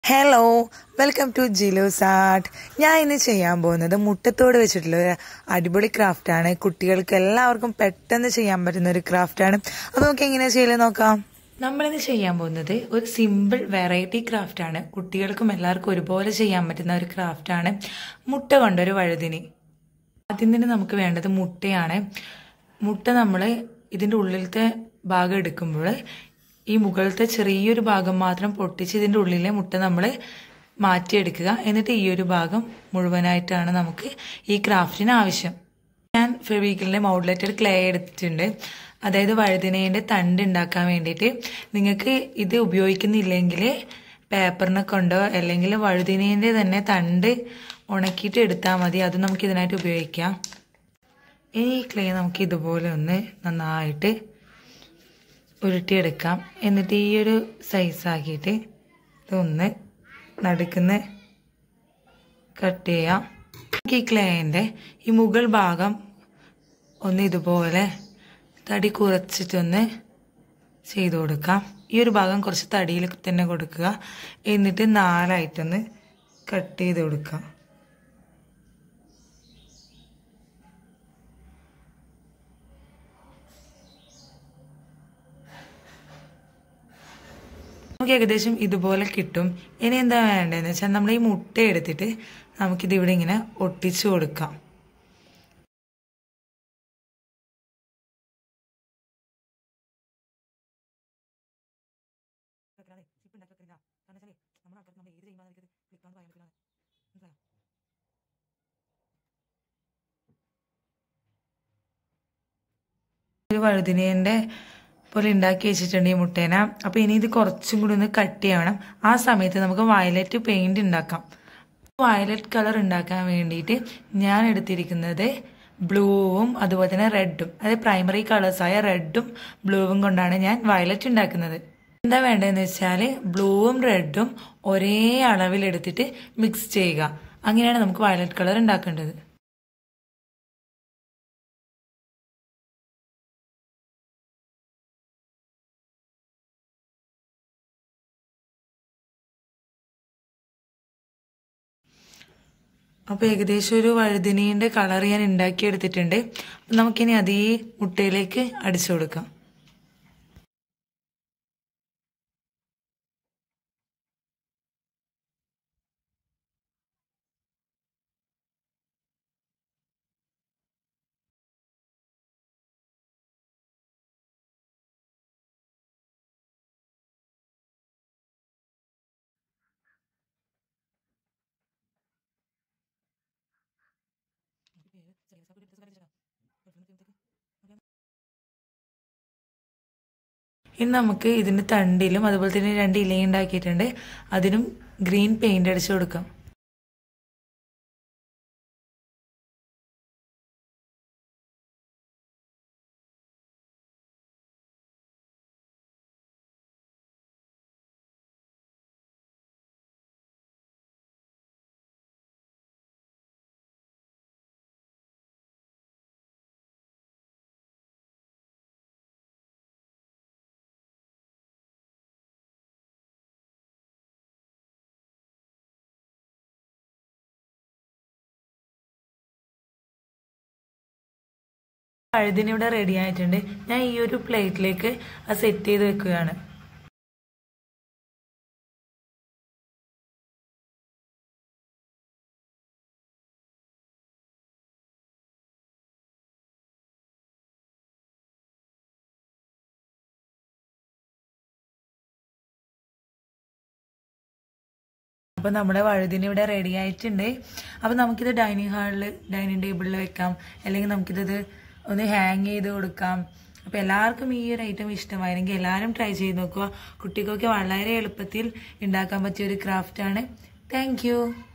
hello welcome to ജിലൂസ് art ഞാൻ ഇന്ന് ചെയ്യാൻ പോകുന്നത് മുട്ടത്തോട് വെച്ചിട്ടുള്ള ഒരു അടിപൊളി ക്രാഫ്റ്റാണ് കുട്ടികൾക്ക് എല്ലാവർക്കും പെട്ടെന്ന് ചെയ്യാൻ പറ്റുന്ന ഒരു ക്രാഫ്റ്റാണ് അപ്പോൾ നമുക്ക് എങ്ങനെയാ ചെയ്യല് നോക്കാം നമ്മളിന്ന് ചെയ്യാൻ പോകുന്നത് ഒരു സിമ്പിൾ വെറൈറ്റി ക്രാഫ്റ്റാണ് കുട്ടികൾക്കും എല്ലാവർക്കും ഒരുപോലെ ചെയ്യാൻ പറ്റുന്ന ഒരു ക്രാഫ്റ്റാണ് മുട്ട കൊണ്ടൊരു വഴുതിനി ആദ്യം തന്നെ നമുക്ക് വേണ്ടത് മുട്ടയാണ് മുട്ട നമ്മൾ ഇതിൻ്റെ ഉള്ളിലത്തെ ഭാഗം എടുക്കുമ്പോൾ ഈ മുകളിലത്തെ ചെറിയൊരു ഭാഗം മാത്രം പൊട്ടിച്ച് ഇതിൻ്റെ ഉള്ളിലെ മുട്ട നമ്മൾ മാറ്റിയെടുക്കുക എന്നിട്ട് ഈ ഒരു ഭാഗം മുഴുവനായിട്ടാണ് നമുക്ക് ഈ ക്രാഫ്റ്റിന് ആവശ്യം ഞാൻ ഫെവിക്കലിൻ്റെ മൗഡ്ലെറ്റഡ് ക്ലേ എടുത്തിട്ടുണ്ട് അതായത് വഴുതിനേൻ്റെ തണ്ട് ഉണ്ടാക്കാൻ വേണ്ടിയിട്ട് നിങ്ങൾക്ക് ഇത് ഉപയോഗിക്കുന്നില്ലെങ്കിൽ പേപ്പറിനെ കൊണ്ടോ അല്ലെങ്കിൽ വഴുതിനേൻ്റെ തന്നെ തണ്ട് ഉണക്കിയിട്ട് എടുത്താൽ മതി അത് നമുക്ക് ഇതിനായിട്ട് ഉപയോഗിക്കാം ഇനി ഈ ക്ലേ നമുക്ക് ഇതുപോലെ ഒന്ന് നന്നായിട്ട് ഉരുട്ടിയെടുക്കാം എന്നിട്ട് ഈ ഒരു സൈസാക്കിയിട്ട് ഇതൊന്ന് നടുക്കുന്ന് കട്ട് ചെയ്യാം നമുക്ക് ഈ ക്ലേൻ്റെ ഈ മുകൾ ഭാഗം ഒന്ന് ഇതുപോലെ തടി കുറച്ചിട്ടൊന്ന് ചെയ്ത് കൊടുക്കാം ഈ ഒരു ഭാഗം കുറച്ച് തടിയിൽ തന്നെ കൊടുക്കുക എന്നിട്ട് നാലായിട്ടൊന്ന് കട്ട് ചെയ്ത് കൊടുക്കാം നമുക്ക് ഏകദേശം ഇതുപോലെ കിട്ടും ഇനി എന്താ വേണ്ടതെന്ന് വെച്ചാൽ നമ്മൾ ഈ മുട്ട എടുത്തിട്ട് നമുക്കിത് ഇവിടെ ഇങ്ങനെ ഒട്ടിച്ചു കൊടുക്കാം ഒരു വഴുതിനേൻ്റെ പോലെ ഉണ്ടാക്കി വെച്ചിട്ടുണ്ട് ഈ മുട്ടേന അപ്പോൾ ഇനി ഇത് കുറച്ചും കൂടി ഒന്ന് കട്ട് ചെയ്യണം ആ സമയത്ത് നമുക്ക് വയലറ്റ് പെയിന്റ് ഉണ്ടാക്കാം വയലറ്റ് കളർ ഉണ്ടാക്കാൻ വേണ്ടിയിട്ട് ഞാൻ എടുത്തിരിക്കുന്നത് ബ്ലൂവും അതുപോലെ തന്നെ റെഡും അതായത് പ്രൈമറി കളേഴ്സായ റെഡും ബ്ലൂവും കൊണ്ടാണ് ഞാൻ വയലറ്റ് ഉണ്ടാക്കുന്നത് എന്താ വേണ്ടതെന്ന് വെച്ചാൽ ബ്ലൂവും റെഡും ഒരേ അളവിൽ എടുത്തിട്ട് മിക്സ് ചെയ്യുക അങ്ങനെയാണ് നമുക്ക് വയലറ്റ് കളർ ഉണ്ടാക്കേണ്ടത് അപ്പോൾ ഏകദേശം ഒരു വഴുതിനീൻ്റെ കളർ ഞാൻ ഉണ്ടാക്കിയെടുത്തിട്ടുണ്ട് അപ്പം നമുക്കിനി അത് ഈ മുട്ടയിലേക്ക് അടിച്ചു കൊടുക്കാം ഇനി നമുക്ക് ഇതിൻ്റെ തണ്ടിലും അതുപോലെ തന്നെ രണ്ട് ഇലയും ഉണ്ടാക്കിയിട്ടുണ്ട് അതിനും ഗ്രീൻ പെയിന്റ് അടിച്ചു കൊടുക്കാം പഴുതിന് ഇവിടെ റെഡി ആയിട്ടുണ്ട് ഞാൻ ഈ ഒരു പ്ലേറ്റിലേക്ക് അത് സെറ്റ് ചെയ്ത് വെക്കുകയാണ് അപ്പോൾ നമ്മുടെ വഴുതിന് ഇവിടെ റെഡി ആയിട്ടുണ്ട് അപ്പോൾ നമുക്കിത് ഡൈനിങ് ഹാളിൽ ഡൈനിങ് ടേബിളിൽ വെക്കാം അല്ലെങ്കിൽ നമുക്കിത് ഒന്ന് ഹാങ് ചെയ്ത് കൊടുക്കാം അപ്പോൾ എല്ലാവർക്കും ഈ ഒരു ഐറ്റം ഇഷ്ടമായിരുന്നെങ്കിൽ എല്ലാവരും ട്രൈ ചെയ്ത് നോക്കുക കുട്ടികൾക്ക് വളരെ എളുപ്പത്തിൽ ഉണ്ടാക്കാൻ പറ്റിയ ഒരു ക്രാഫ്റ്റാണ് താങ്ക്